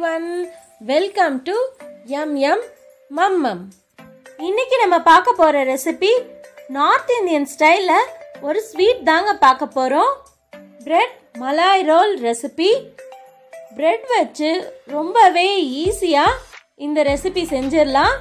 one welcome to M M மம்மம் இன்னைக்கு நம்ம பார்க்க போற ரெசிபி நார்த் இந்தியன் ஸ்டைலில் ஒரு ஸ்வீட் தாங்க பார்க்க போகிறோம் bread malai roll recipe bread வச்சு ரொம்பவே ஈஸியாக இந்த ரெசிபி செஞ்சிடலாம்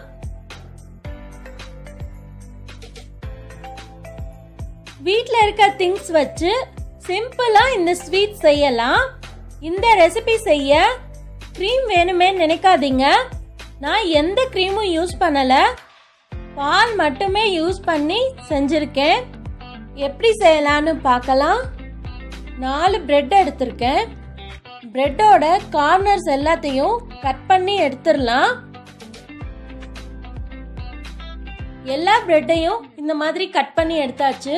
வீட்டில் இருக்க திங்ஸ் வச்சு சிம்பிளாக இந்த ஸ்வீட் செய்யலாம் இந்த ரெசிபி செய்ய க்ரீம் வேணுமே நினைக்காதீங்க நான் எந்த க்ரீமும் யூஸ் பண்ணலை பால் மட்டுமே யூஸ் பண்ணி செஞ்சுருக்கேன் எப்படி செய்யலான்னு பார்க்கலாம் நாலு பிரெட் எடுத்திருக்கேன் பிரெட்டோட கார்னர்ஸ் எல்லாத்தையும் கட் பண்ணி எடுத்துடலாம் எல்லா பிரெட்டையும் இந்த மாதிரி கட் பண்ணி எடுத்தாச்சு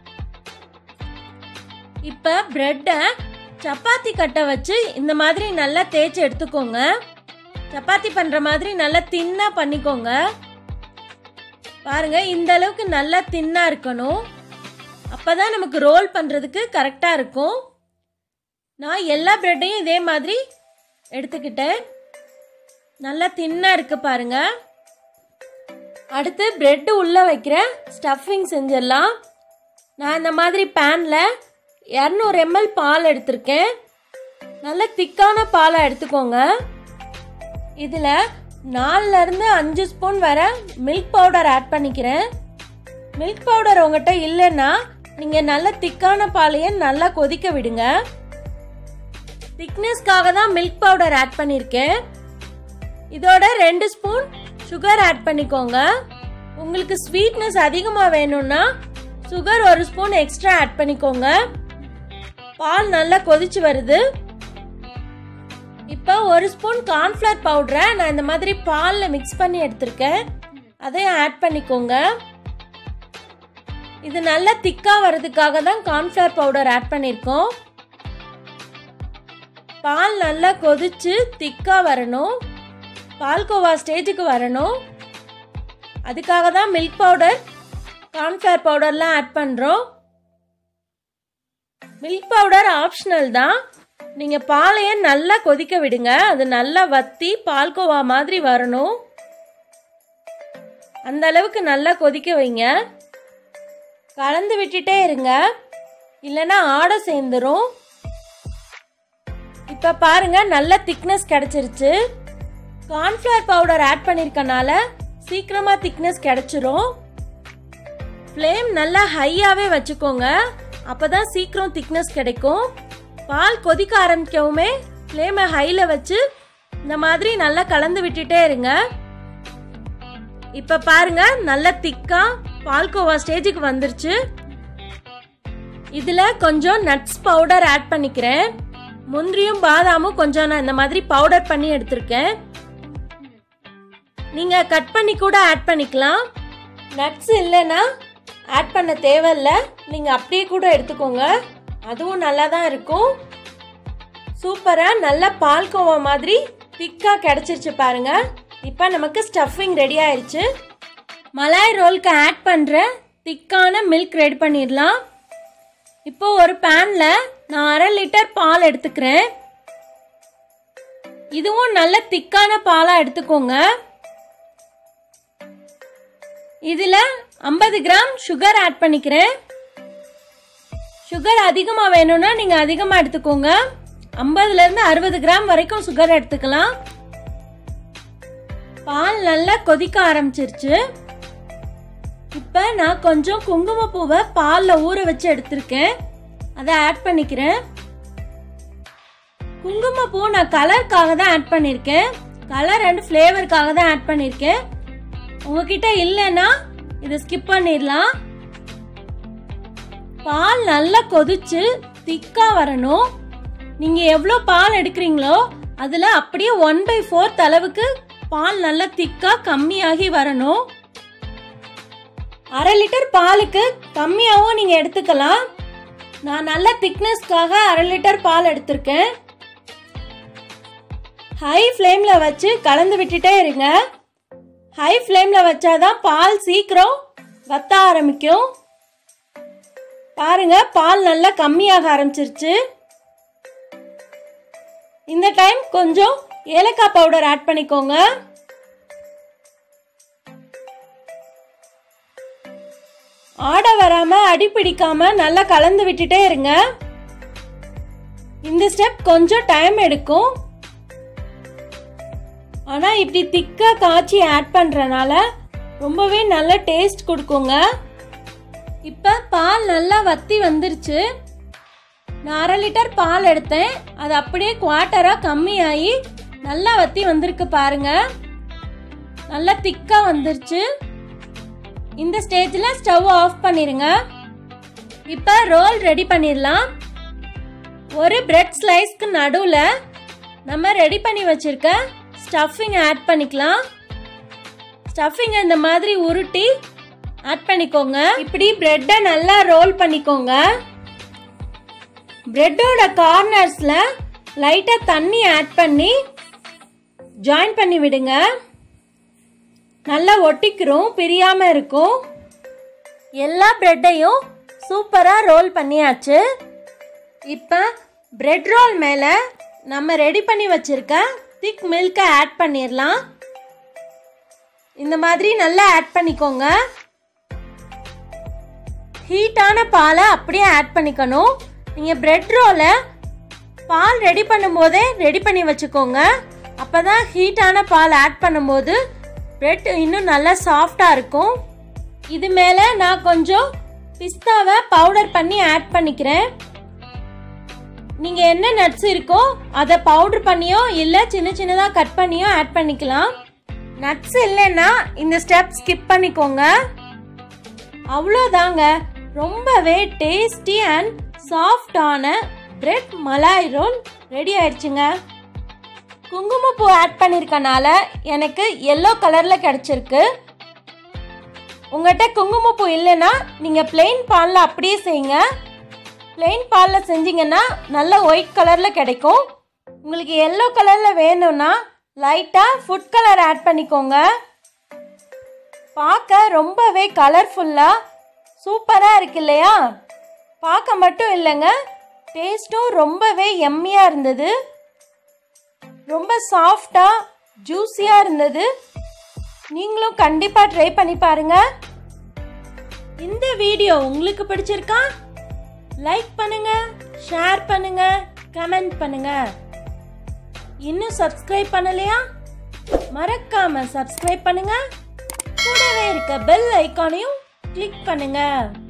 இப்ப பிரெட்டை சப்பாத்தி கட்டை வச்சு இந்த மாதிரி நல்லா தேய்ச்சி எடுத்துக்கோங்க சப்பாத்தி பண்ற மாதிரி நல்லா தின்னா பண்ணிக்கோங்க பாருங்க இந்த அளவுக்கு நல்லா தின்னா இருக்கணும் அப்பதான் நமக்கு ரோல் பண்றதுக்கு கரெக்டா இருக்கும் நான் எல்லா பிரெட்டையும் இதே மாதிரி எடுத்துக்கிட்டேன் நல்லா தின்னா இருக்கு பாருங்க அடுத்து பிரெட் உள்ள வைக்கிற ஸ்டஃபிங் செஞ்சிடலாம் நான் இந்த மாதிரி பேனில் இரநூறு எம்எல் பால் எடுத்திருக்கேன் நல்ல திக்கான பாலை எடுத்துக்கோங்க இதில் நாலுலேருந்து அஞ்சு ஸ்பூன் வர மில்க் பவுடர் ஆட் பண்ணிக்கிறேன் மில்க் பவுடர் உங்கள்கிட்ட இல்லைன்னா நீங்கள் நல்ல திக்கான பாலையை நல்லா கொதிக்க விடுங்க திக்னஸ்க்காக தான் மில்க் பவுடர் ஆட் பண்ணியிருக்கேன் இதோட ரெண்டு ஸ்பூன் சுகர் ஆட் பண்ணிக்கோங்க உங்களுக்கு ஸ்வீட்னஸ் அதிகமாக வேணும்னா சுகர் ஒரு ஸ்பூன் எக்ஸ்ட்ரா ஆட் பண்ணிக்கோங்க பால் நல்லா கொதிச்சு வருது இப்போ ஒரு ஸ்பூன் கார்ன்ஃப்ளவர் பவுடரை நான் இந்த மாதிரி பாலில் மிக்ஸ் பண்ணி எடுத்திருக்கேன் அதையும் ஆட் பண்ணிக்கோங்க இது நல்லா திக்காக வர்றதுக்காக தான் கார்ன்ஃப்ளவர் பவுடர் ஆட் பண்ணியிருக்கோம் பால் நல்லா கொதிச்சு திக்காக வரணும் பால்கோவா ஸ்டேஜுக்கு வரணும் அதுக்காக தான் மில்க் பவுடர் கார்ன்ஃப்ளவர் பவுடர்லாம் ஆட் பண்ணுறோம் மில்க் பவுடர் ஆப்ஷனல் தான் நீங்கள் பாலையே நல்லா கொதிக்க விடுங்க அது நல்லா வத்தி பால்கோவா மாதிரி வரணும் அந்த அளவுக்கு நல்லா கொதிக்க வைங்க கலந்து விட்டுட்டே இருங்க இல்லைன்னா ஆடை சேர்ந்துரும் இப்போ பாருங்க நல்ல திக்னஸ் கிடைச்சிருச்சு கார்ன்ஃப்ளவர் பவுடர் ஆட் பண்ணியிருக்கனால சீக்கிரமாக திக்னஸ் கிடைச்சிரும் ஃப்ளேம் நல்லா ஹையாகவே வச்சுக்கோங்க அப்போ தான் சீக்கிரம் திக்னஸ் கிடைக்கும் பால் கொதிக்க ஆரம்பிக்கவுமே ஃப்ளேமை ஹையில் வச்சு இந்த மாதிரி நல்லா கலந்து விட்டுட்டே இருங்க இப்போ பாருங்க நல்ல திக்கா பால்கோவா ஸ்டேஜுக்கு வந்துருச்சு இதில் கொஞ்சம் நட்ஸ் பவுடர் ஆட் பண்ணிக்கிறேன் முந்திரியும் பாதாமும் கொஞ்சம் நான் இந்த மாதிரி பவுடர் பண்ணி எடுத்திருக்கேன் நீங்க கட் பண்ணி கூட ஆட் பண்ணிக்கலாம் நட்ஸ் இல்லைன்னா ஆட் பண்ண தேவையில்ல நீங்க அப்படியே கூட எடுத்துக்கோங்க அதுவும் நல்லா தான் இருக்கும் சூப்பரா நல்ல பால்கோவா மாதிரி திக்கா கிடைச்சிருச்சு பாருங்க இப்போ நமக்கு ஸ்டஃபிங் ரெடி ஆயிடுச்சு மலாய் ரோலுக்கு ஆட் பண்ற திக்கான மில்க் ரெடி பண்ணிடலாம் இப்போ ஒரு பேன்ல நான் அரை லிட்டர் பால் எடுத்துக்கிறேன் இதுவும் நல்ல திக்கான பாலா எடுத்துக்கோங்க இதில் ஐம்பது கிராம் சுகர் ஆட் பண்ணிக்கிறேன் சுகர் அதிகமாக வேணும்னா நீங்கள் அதிகமாக எடுத்துக்கோங்க ஐம்பதுலேருந்து அறுபது கிராம் வரைக்கும் சுகர் எடுத்துக்கலாம் பால் நல்லா கொதிக்க ஆரம்பிச்சிருச்சு இப்போ நான் கொஞ்சம் குங்குமப்பூவை பாலில் ஊற வச்சு எடுத்திருக்கேன் அதை ஆட் பண்ணிக்கிறேன் குங்குமப்பூ நான் கலருக்காக தான் ஆட் பண்ணியிருக்கேன் கலர் அண்ட் ஃப்ளேவருக்காக தான் ஆட் பண்ணியிருக்கேன் உங்ககிட்ட இல்லைன்னா இதை ஸ்கிப் பண்ணிடலாம் பால் நல்லா கொதிச்சு திக்கா வரணும் நீங்க எவ்வளோ பால் எடுக்கிறீங்களோ அதுல அப்படியே ஒன் பை ஃபோர்த் அளவுக்கு பால் நல்லா திக்கா கம்மியாகி வரணும் அரை லிட்டர் பாலுக்கு கம்மியாகவும் நீங்க எடுத்துக்கலாம் நான் நல்ல திக்னஸ்க்காக அரை லிட்டர் பால் எடுத்திருக்கேன் ஹை ஃப்ளேம்ல வச்சு கலந்து விட்டுட்டே இருங்க ஹை ஃப்ளேமில் வச்சாதான் பால் சீக்கிரம் வத்த ஆரம்பிக்கும் பாருங்க பால் நல்லா கம்மியாக ஆரம்பிச்சிருச்சு இந்த டைம் கொஞ்சம் ஏலக்காய் பவுடர் ஆட் பண்ணிக்கோங்க ஆடை வராம அடி பிடிக்காம நல்லா கலந்து விட்டுட்டே இருங்க இந்த ஸ்டெப் கொஞ்சம் டைம் எடுக்கும் ஆனா இப்படி திக்கா காய்ச்சி ஆட் பண்றனால ரொம்பவே நல்ல டேஸ்ட் கொடுக்குங்க இப்ப பால் நல்லா வத்தி வந்துருச்சு நான் அரை லிட்டர் பால் எடுத்தேன் அது அப்படியே குவார்ட்டரா கம்மியாகி நல்லா வத்தி வந்திருக்கு பாருங்க நல்லா திக்கா வந்துருச்சு இந்த ஸ்டேஜில் ஸ்டவ் ஆஃப் பண்ணிருங்க இப்போ ரோல் ரெடி பண்ணிடலாம் ஒரு பிரெட் ஸ்லைஸ்க்கு நடுவில் நம்ம ரெடி பண்ணி வச்சிருக்க ஸ்டஃபிங் ஆட் பண்ணிக்கலாம் ஸ்டஃபிங் இந்த மாதிரி உருட்டி ஆட் பண்ணிக்கோங்க இப்படி பிரெட்டை நல்லா ரோல் பண்ணிக்கோங்க பிரெட்டோட கார்னர்ஸில் லைட்டாக தண்ணி ஆட் பண்ணி ஜாயின் பண்ணி விடுங்க நல்லா ஒட்டிக்கிறோம் பிரியாமல் இருக்கும் எல்லா பிரெட்டையும் சூப்பராக ரோல் பண்ணியாச்சு இப்போ பிரெட் ரோல் மேலே நம்ம ரெடி பண்ணி வச்சிருக்க திக் மில்கை ஆட் பண்ணிடலாம் இந்த மாதிரி நல்லா ஆட் பண்ணிக்கோங்க ஹீட்டான பாலை அப்படியே ஆட் பண்ணிக்கணும் நீங்கள் பிரெட் ரோலை பால் ரெடி பண்ணும்போதே ரெடி பண்ணி வச்சுக்கோங்க அப்போ தான் ஹீட்டான பால் ஆட் பண்ணும்போது பிரெட் இன்னும் நல்லா சாஃப்டாக இருக்கும் இது மேலே நான் கொஞ்சம் பிஸ்தாவை பவுடர் பண்ணி ஆட் பண்ணிக்கிறேன் நீங்கள் என்ன நட்ஸ் இருக்கோ அதை பவுடர் பண்ணியோ இல்லை சின்ன சின்னதாக கட் பண்ணியோ ஆட் பண்ணிக்கலாம் நட்ஸ் இல்லைன்னா இந்த ஸ்டெப் ஸ்கிப் பண்ணிக்கோங்க அவ்வளோதாங்க ரொம்பவே டேஸ்டி அண்ட் சாஃப்டான பிரெட் மலாய் ரோல் ரெடி ஆயிடுச்சுங்க குங்குமப்பூ ஆட் பண்ணியிருக்கனால எனக்கு எல்லோ கலரில் கிடச்சிருக்கு உங்கள்கிட்ட குங்குமப்பூ இல்லைன்னா நீங்கள் பிளெயின் பாலில் அப்படியே செய்யுங்க பிளெயின் பாலில் செஞ்சீங்கன்னா நல்ல ஒயிட் கலரில் கிடைக்கும் உங்களுக்கு எல்லோ கலரில் வேணும்னா லைட்டாக ஃபுட் கலர் ஆட் பண்ணிக்கோங்க பார்க்க ரொம்பவே கலர்ஃபுல்லாக சூப்பராக இருக்கு இல்லையா பார்க்க மட்டும் இல்லைங்க டேஸ்ட்டும் ரொம்பவே எம்மியாக இருந்தது ரொம்ப சாஃப்டாக ஜூஸியாக இருந்தது நீங்களும் கண்டிப்பாக ட்ரை பண்ணி பாருங்க இந்த வீடியோ உங்களுக்கு பிடிச்சிருக்கா லைக் பண்ணுங்க ஷேர் பண்ணுங்க கமெண்ட் பண்ணுங்க இன்னும் சப்ஸ்கிரைப் பண்ணலையா மறக்காம சப்ஸ்கிரைப் பண்ணுங்க கூடவே இருக்க பெல் ஐக்கானையும் கிளிக் பண்ணுங்க